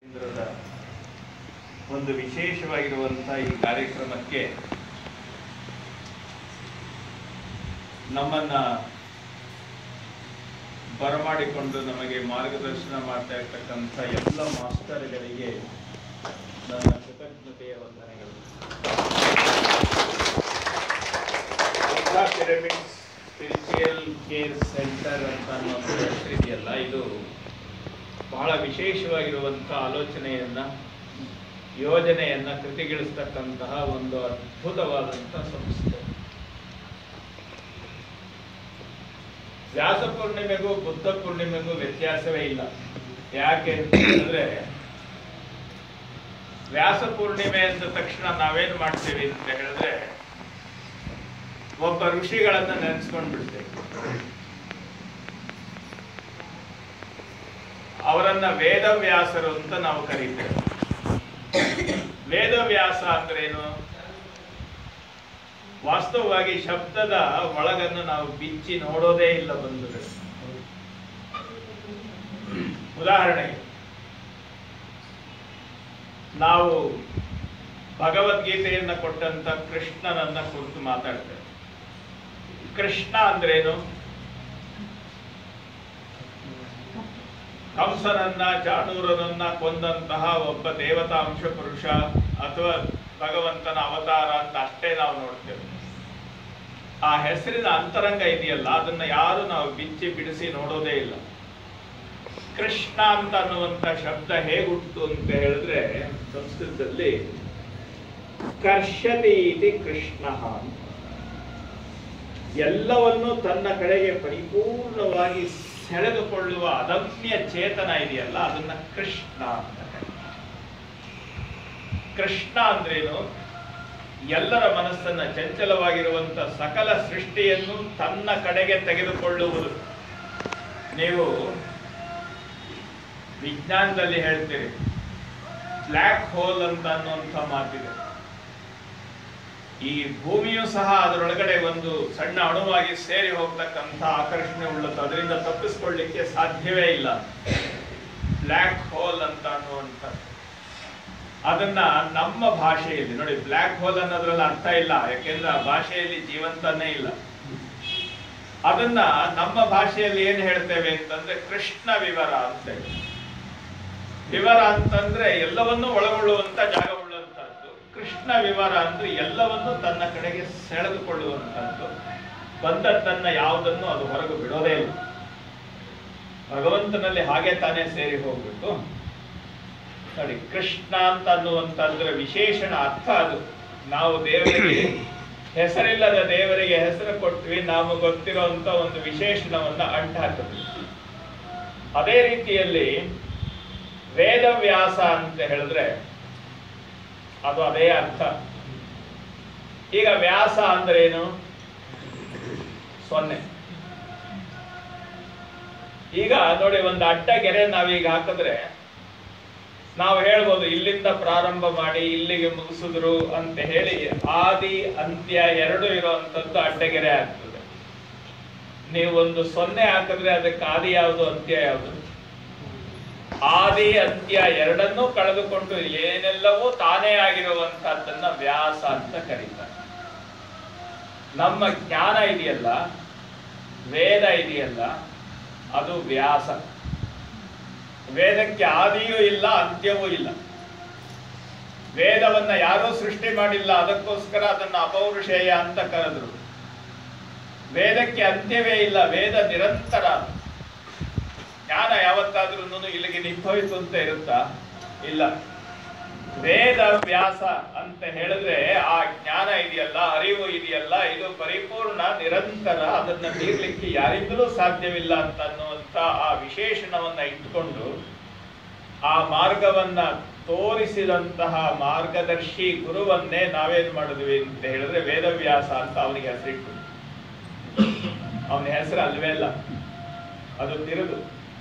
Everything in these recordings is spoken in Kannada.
ಕೇಂದ್ರದ ಒಂದು ವಿಶೇಷವಾಗಿರುವಂತಹ ಈ ಕಾರ್ಯಕ್ರಮಕ್ಕೆ ನಮ್ಮನ್ನ ಬರಮಾಡಿಕೊಂಡು ನಮಗೆ ಮಾರ್ಗದರ್ಶನ ಮಾಡ್ತಾ ಇರ್ತಕ್ಕಂಥ ಎಲ್ಲ ಮಾಸ್ಟರ್ಗಳಿಗೆ ನನ್ನ ಕೃತಜ್ಞತೆಯ ವಂದನೆಗಳು ಪಿರಮಿಡ್ ಸ್ಪಿರಿಚುಯಲ್ ಕೇರ್ ಸೆಂಟರ್ ಅಂತ ಅನ್ನೋ ಒಂದು ಹೆಸರಿದೆಯಲ್ಲ ಇದು ಬಹಳ ವಿಶೇಷವಾಗಿರುವಂಥ ಆಲೋಚನೆಯನ್ನ ಯೋಜನೆಯನ್ನ ಕೃತಿಗಿಳಿಸ್ತಕ್ಕಂತಹ ಒಂದು ಅದ್ಭುತವಾದಂತಹ ಸಂಸ್ಥೆ ವ್ಯಾಸ ಪೂರ್ಣಿಮೆಗೂ ಬುದ್ಧ ಪೂರ್ಣಿಮೆಗೂ ವ್ಯತ್ಯಾಸವೇ ಇಲ್ಲ ಯಾಕೆ ಅಂತ ಹೇಳಿದ್ರೆ ವ್ಯಾಸ ಪೂರ್ಣಿಮೆ ಅಂದ ತಕ್ಷಣ ನಾವೇನ್ ಮಾಡ್ತೀವಿ ಅಂತ ಹೇಳಿದ್ರೆ ಒಬ್ಬ ಋಷಿಗಳನ್ನ ನೆನೆಸ್ಕೊಂಡ್ ಬಿಡ್ತೇವೆ ಅವರನ್ನ ವೇದವ್ಯಾಸರು ಅಂತ ನಾವು ಕರೀತೇವೆ ವೇದವ್ಯಾಸ ಅಂದ್ರೇನು ವಾಸ್ತವವಾಗಿ ಶಬ್ದದ ಒಳಗನ್ನು ನಾವು ಬಿಚ್ಚಿ ನೋಡೋದೇ ಇಲ್ಲ ಬಂಧುಗಳು ಉದಾಹರಣೆಗೆ ನಾವು ಭಗವದ್ಗೀತೆಯನ್ನ ಕೊಟ್ಟಂತ ಕೃಷ್ಣನನ್ನ ಕುರಿತು ಮಾತಾಡ್ತೇವೆ ಕೃಷ್ಣ ಅಂದ್ರೇನು ಕಂಸನನ್ನ ಚಾಣೂರನನ್ನ ಕೊಂದಂತಹ ಒಬ್ಬ ದೇವತಾಂಶ ಪುರುಷ ಅಥವಾ ಭಗವಂತನ ಅವತಾರ ಅಂತ ಅಷ್ಟೇ ನಾವು ನೋಡ್ತೇವೆ ಆ ಹೆಸರಿನ ಅಂತರಂಗ ಇದೆಯಲ್ಲ ಅದನ್ನ ಯಾರು ನಾವು ಬಿಚ್ಚಿ ಬಿಡಿಸಿ ನೋಡೋದೇ ಇಲ್ಲ ಕೃಷ್ಣ ಅಂತ ಅನ್ನುವಂತ ಶಬ್ದ ಹೇಗುಂಟು ಅಂತ ಹೇಳಿದ್ರೆ ಸಂಸ್ಕೃತದಲ್ಲಿ ಕರ್ಷತಿ ಇತಿ ಕೃಷ್ಣ ಅಂತ ಎಲ್ಲವನ್ನು ತನ್ನ ಕಡೆಗೆ ಪರಿಪೂರ್ಣವಾಗಿ ಸೆಳೆದುಕೊಳ್ಳುವ ಅದಮ್ಯ ಚೇತನ ಇದೆಯಲ್ಲ ಅದನ್ನ ಕೃಷ್ಣ ಅಂತ ಕರೀತಾರೆ. ಕೃಷ್ಣ ಅಂದ್ರೇನು ಎಲ್ಲರ ಮನಸ್ಸನ್ನ ಚಂಚಲವಾಗಿರುವಂತ ಸಕಲ ಸೃಷ್ಟಿಯನ್ನು ತನ್ನ ಕಡೆಗೆ ತೆಗೆದುಕೊಳ್ಳುವುದು ನೀವು ವಿಜ್ಞಾನದಲ್ಲಿ ಹೇಳ್ತೀರಿ ಬ್ಲ್ಯಾಕ್ ಹೋಲ್ ಅಂತ ಅನ್ನುವಂಥ ಮಾತಿದೆ ಈ ಭೂಮಿಯು ಸಹ ಅದರೊಳಗಡೆ ಒಂದು ಸಣ್ಣ ಅಣುವಾಗಿ ಸೇರಿ ಹೋಗ್ತಕ್ಕಂಥ ಆಕರ್ಷಣೆ ಉಳ್ಳದ್ದು ಅದರಿಂದ ತಪ್ಪಿಸ್ಕೊಳ್ಳಿಕ್ಕೆ ಸಾಧ್ಯವೇ ಇಲ್ಲ ಬ್ಲ್ಯಾಕ್ ಹೋಲ್ ಅಂತ ಅನ್ನುವಂಥ ಅದನ್ನ ನಮ್ಮ ಭಾಷೆಯಲ್ಲಿ ನೋಡಿ ಬ್ಲ್ಯಾಕ್ ಹೋಲ್ ಅನ್ನೋದ್ರಲ್ಲಿ ಅರ್ಥ ಇಲ್ಲ ಯಾಕೆಂದ್ರೆ ಆ ಭಾಷೆಯಲ್ಲಿ ಜೀವಂತನೇ ಇಲ್ಲ ಅದನ್ನ ನಮ್ಮ ಭಾಷೆಯಲ್ಲಿ ಏನ್ ಹೇಳ್ತೇವೆ ಅಂತಂದ್ರೆ ಕೃಷ್ಣ ವಿವರ ಅಂತೇಳಿ ವಿವರ ಅಂತಂದ್ರೆ ಎಲ್ಲವನ್ನೂ ಒಳಗೊಳ್ಳುವಂತ ಜಾಗ ಉಳ್ಳಂತಹದ್ದು ಕೃಷ್ಣ ವಿವರ ಅಂದ್ರೆ ಎಲ್ಲವನ್ನು ತನ್ನ ಕಡೆಗೆ ಸೆಳೆದುಕೊಳ್ಳುವಂತಹದ್ದು ಬಂದದ್ದನ್ನ ಯಾವುದನ್ನು ಅದು ಹೊರಗೆ ಬಿಡೋದೇ ಇಲ್ಲ ಭಗವಂತನಲ್ಲಿ ಹಾಗೆ ತಾನೇ ಸೇರಿ ಹೋಗ್ಬೇಕು ನೋಡಿ ಕೃಷ್ಣ ಅಂತ ಅನ್ನುವಂತಂದ್ರೆ ವಿಶೇಷಣ ಅರ್ಥ ಅದು ನಾವು ದೇವರಿಗೆ ಹೆಸರಿಲ್ಲದ ದೇವರಿಗೆ ಹೆಸರು ಕೊಟ್ವಿ ನಾವು ಗೊತ್ತಿರುವಂತ ಒಂದು ವಿಶೇಷಣವನ್ನ ಅಂಟ ಹಾಕಿದ್ವಿ ಅದೇ ರೀತಿಯಲ್ಲಿ ವೇದವ್ಯಾಸ ಅಂತ ಹೇಳಿದ್ರೆ ಅದು ಅದೇ ಅರ್ಥ ಈಗ ವ್ಯಾಸ ಅಂದ್ರೇನು ಸೊನ್ನೆ ಈಗ ನೋಡಿ ಒಂದು ಅಡ್ಡ ಗೆರೆ ನಾವೀಗ ಹಾಕಿದ್ರೆ ನಾವು ಹೇಳ್ಬೋದು ಇಲ್ಲಿಂದ ಪ್ರಾರಂಭ ಮಾಡಿ ಇಲ್ಲಿಗೆ ಮುಗಿಸಿದ್ರು ಅಂತ ಹೇಳಿ ಆದಿ ಅಂತ್ಯ ಎರಡು ಇರುವಂತದ್ದು ಅಡ್ಡಗೆರೆ ಆಗ್ತದೆ ನೀವು ಒಂದು ಸೊನ್ನೆ ಹಾಕಿದ್ರೆ ಅದಕ್ಕೆ ಆದಿ ಯಾವುದು ಅಂತ್ಯ ಯಾವುದು ಆದಿ ಅಂತ್ಯ ಎರಡನ್ನೂ ಕಳೆದುಕೊಂಡು ಏನೆಲ್ಲವೂ ತಾನೇ ಆಗಿರುವಂತಹದ್ದನ್ನ ವ್ಯಾಸ ಅಂತ ಕರೀತಾರೆ ನಮ್ಮ ಜ್ಞಾನ ಇದೆಯಲ್ಲ ವೇದ ಇದೆಯಲ್ಲ ಅದು ವ್ಯಾಸ ವೇದಕ್ಕೆ ಆದಿಯೂ ಇಲ್ಲ ಅಂತ್ಯವೂ ಇಲ್ಲ ವೇದವನ್ನ ಯಾರೂ ಸೃಷ್ಟಿ ಮಾಡಿಲ್ಲ ಅದಕ್ಕೋಸ್ಕರ ಅದನ್ನ ಅಪೌರುಷೇಯ ಅಂತ ಕರೆದ್ರು ವೇದಕ್ಕೆ ಅಂತ್ಯವೇ ಇಲ್ಲ ವೇದ ನಿರಂತರ ಜ್ಞಾನ ಯಾವತ್ತಾದ್ರೂ ಇಲ್ಲಿಗೆ ನಿಭವಿತು ಅಂತ ಇರುತ್ತಾ ಇಲ್ಲ ವೇದ ವ್ಯಾಸ ಅಂತ ಹೇಳಿದ್ರೆ ಆ ಜ್ಞಾನ ಇದೆಯಲ್ಲ ಅರಿವು ಇದೆಯಲ್ಲ ಇದು ಪರಿಪೂರ್ಣ ನಿರಂತರ ಅದನ್ನ ಮೀರ್ಲಿಕ್ಕೆ ಯಾರಿಂದಲೂ ಸಾಧ್ಯವಿಲ್ಲ ಅಂತ ಅನ್ನುವಂತ ಆ ವಿಶೇಷಣವನ್ನ ಇಟ್ಕೊಂಡು ಆ ಮಾರ್ಗವನ್ನ ತೋರಿಸಿದಂತಹ ಮಾರ್ಗದರ್ಶಿ ಗುರುವನ್ನೇ ನಾವೇನ್ ಮಾಡಿದ್ವಿ ಅಂತ ಹೇಳಿದ್ರೆ ವೇದವ್ಯಾಸ ಅಂತ ಅವನಿಗೆ ಹೆಸರಿಟ್ಟು ಅವನ ಹೆಸರು ಅಲ್ವೇ ಅಲ್ಲ ಅದು ತಿರುದು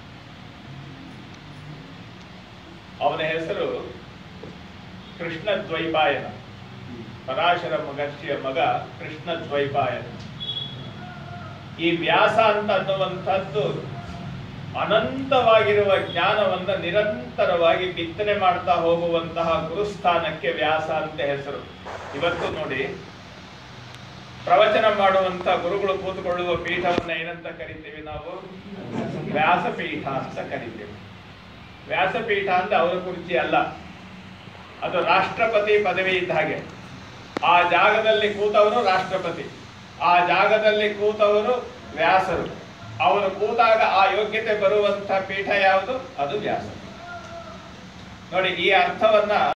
ಅವನ ಹೆಸರು ಕೃಷ್ಣ ದ್ವೈಪಾಯನ ಪರಾಶರ ಮಗರ್ಷಿಯ ಮಗ ಕೃಷ್ಣ ದ್ವೈಪಾಯನ ಈ ವ್ಯಾಸ ಅಂತ ಅನ್ನುವಂಥದ್ದು ಅನಂತವಾಗಿರುವ ಜ್ಞಾನವನ್ನ ನಿರಂತರವಾಗಿ ಬಿತ್ತನೆ ಮಾಡ್ತಾ ಹೋಗುವಂತಹ ಗುರುಸ್ಥಾನಕ್ಕೆ ವ್ಯಾಸ ಅಂತ ಹೆಸರು ಇವತ್ತು ನೋಡಿ ಪ್ರವಚನ ಮಾಡುವಂತ ಗುರುಗಳು ಕೂತ್ಕೊಳ್ಳುವ ಪೀಠವನ್ನ ಏನಂತ ಕರಿತೀವಿ ನಾವು ವ್ಯಾಸಪೀಠ ಅಂತ ಕರಿತೀವಿ ವ್ಯಾಸಪೀಠ ಅಂದ್ರೆ ಅವರ ಕುರ್ಚಿ ಅಲ್ಲ ಅದು ರಾಷ್ಟ್ರಪತಿ ಪದವಿ ಇದ್ದ ಹಾಗೆ ಆ ಜಾಗದಲ್ಲಿ ಕೂತವರು ರಾಷ್ಟ್ರಪತಿ ಆ ಜಾಗದಲ್ಲಿ ಕೂತವರು ವ್ಯಾಸರು ಅವರು ಕೂತಾಗ ಆ ಯೋಗ್ಯತೆ ಬರುವಂತ ಪೀಠ ಯಾವುದು ಅದು ವ್ಯಾಸ ನೋಡಿ ಈ ಅರ್ಥವನ್ನ